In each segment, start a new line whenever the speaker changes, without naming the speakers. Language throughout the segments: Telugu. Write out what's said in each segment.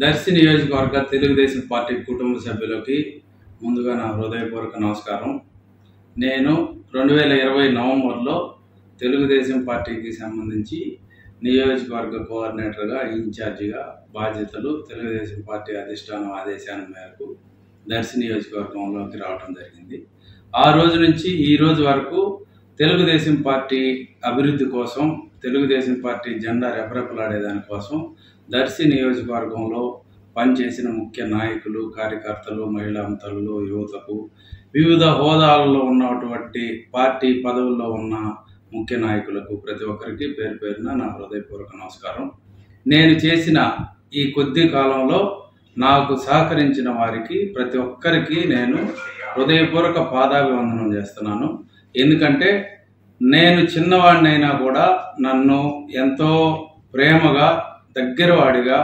దర్శి నియోజకవర్గ తెలుగుదేశం పార్టీ కుటుంబ సభ్యులకి ముందుగా నా హృదయపూర్వక నమస్కారం నేను రెండు వేల ఇరవై నవంబర్లో తెలుగుదేశం పార్టీకి సంబంధించి నియోజకవర్గ కోఆర్డినేటర్గా ఇన్ఛార్జిగా బాధ్యతలు తెలుగుదేశం పార్టీ అధిష్టానం ఆదేశాల మేరకు దర్శి నియోజకవర్గంలోకి రావడం జరిగింది ఆ రోజు నుంచి ఈ రోజు వరకు తెలుగుదేశం పార్టీ అభివృద్ధి కోసం తెలుగుదేశం పార్టీ జెండా రెపరెపలాడే దానికోసం దర్శి నియోజకవర్గంలో పనిచేసిన ముఖ్య నాయకులు కార్యకర్తలు మహిళా తల్లులు యువతకు వివిధ హోదాలలో ఉన్నటువంటి పార్టీ పదవుల్లో ఉన్న ముఖ్య నాయకులకు ప్రతి ఒక్కరికి పేరు పేరున నా హృదయపూర్వక నమస్కారం నేను చేసిన ఈ కొద్ది కాలంలో నాకు సహకరించిన వారికి ప్రతి ఒక్కరికి నేను హృదయపూర్వక పాదాభివందనం చేస్తున్నాను ఎందుకంటే నేను చిన్నవాడినైనా కూడా నన్ను ఎంతో ప్రేమగా దగ్గరవాడిగా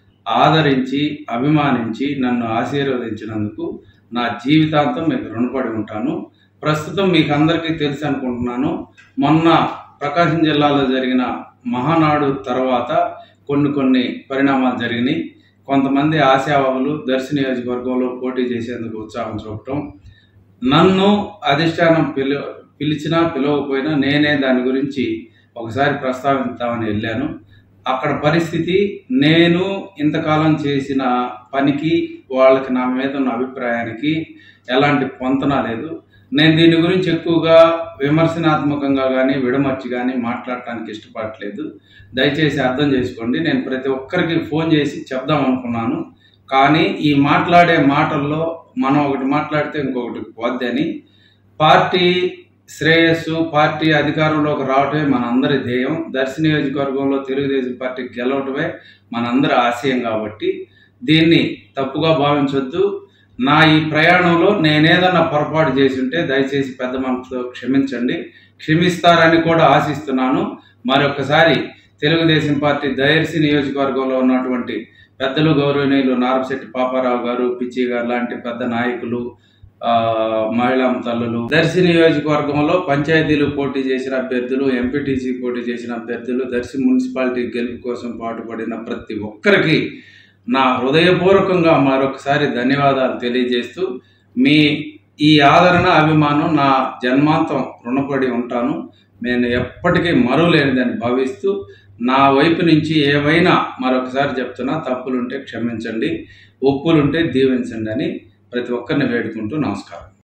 ఆదరించి అభిమానించి నన్ను ఆశీర్వదించినందుకు నా జీవితాంతం మీకు రుణపడి ఉంటాను ప్రస్తుతం మీకు అందరికీ తెలుసు అనుకుంటున్నాను మొన్న ప్రకాశం జిల్లాలో జరిగిన మహానాడు తర్వాత కొన్ని కొన్ని పరిణామాలు జరిగినాయి కొంతమంది ఆశావాహులు దర్శి నియోజకవర్గంలో పోటీ చేసేందుకు ఉత్సాహం చూపటం నన్ను అధిష్టానం పిలు పిలిచినా పిలవకపోయినా నేనే దాని గురించి ఒకసారి ప్రస్తావిద్దామని వెళ్ళాను అక్కడ పరిస్థితి నేను ఇంతకాలం చేసిన పనికి వాళ్ళకి నా మీద ఉన్న అభిప్రాయానికి ఎలాంటి పొంతన లేదు నేను దీని గురించి ఎక్కువగా విమర్శనాత్మకంగా కానీ విడమర్చి కానీ మాట్లాడటానికి ఇష్టపడట్లేదు దయచేసి అర్థం చేసుకోండి నేను ప్రతి ఒక్కరికి ఫోన్ చేసి చెప్దాం అనుకున్నాను కానీ ఈ మాట్లాడే మాటల్లో మనం ఒకటి మాట్లాడితే ఇంకొకటి పోద్ది అని పార్టీ శ్రేయస్సు పార్టీ అధికారంలోకి రావటమే మనందరి ధ్యేయం దర్శి నియోజకవర్గంలో తెలుగుదేశం పార్టీ గెలవటమే మనందరి ఆశయం కాబట్టి దీన్ని తప్పుగా భావించొద్దు నా ఈ ప్రయాణంలో నేనేదన్నా పొరపాటు చేసి ఉంటే దయచేసి పెద్ద మనసుతో క్షమించండి క్షమిస్తారని కూడా ఆశిస్తున్నాను మరొకసారి తెలుగుదేశం పార్టీ దయర్సి నియోజకవర్గంలో ఉన్నటువంటి పెద్దలు గౌరవనీయులు నారపశెట్టి పాపారావు గారు పిచ్చి గారు లాంటి పెద్ద నాయకులు ఆ, మహిళా తల్లులు దర్శి నియోజకవర్గంలో పంచాయతీలు పోటీ చేసిన అభ్యర్థులు ఎంపీటీసీ పోటీ చేసిన అభ్యర్థులు దర్శి మున్సిపాలిటీ గెలుపు కోసం పాటుపడిన ప్రతి ఒక్కరికి నా హృదయపూర్వకంగా మరొకసారి ధన్యవాదాలు తెలియజేస్తూ మీ ఈ ఆదరణ అభిమానం నా జన్మాంతం రుణపడి ఉంటాను నేను ఎప్పటికీ మరువలేనిదని భావిస్తూ నా వైపు నుంచి ఏవైనా మరొకసారి చెప్తున్నా తప్పులుంటే క్షమించండి ఒప్పులుంటే దీవించండి అని ప్రతి ఒక్కరిని వేడుకుంటూ నమస్కారం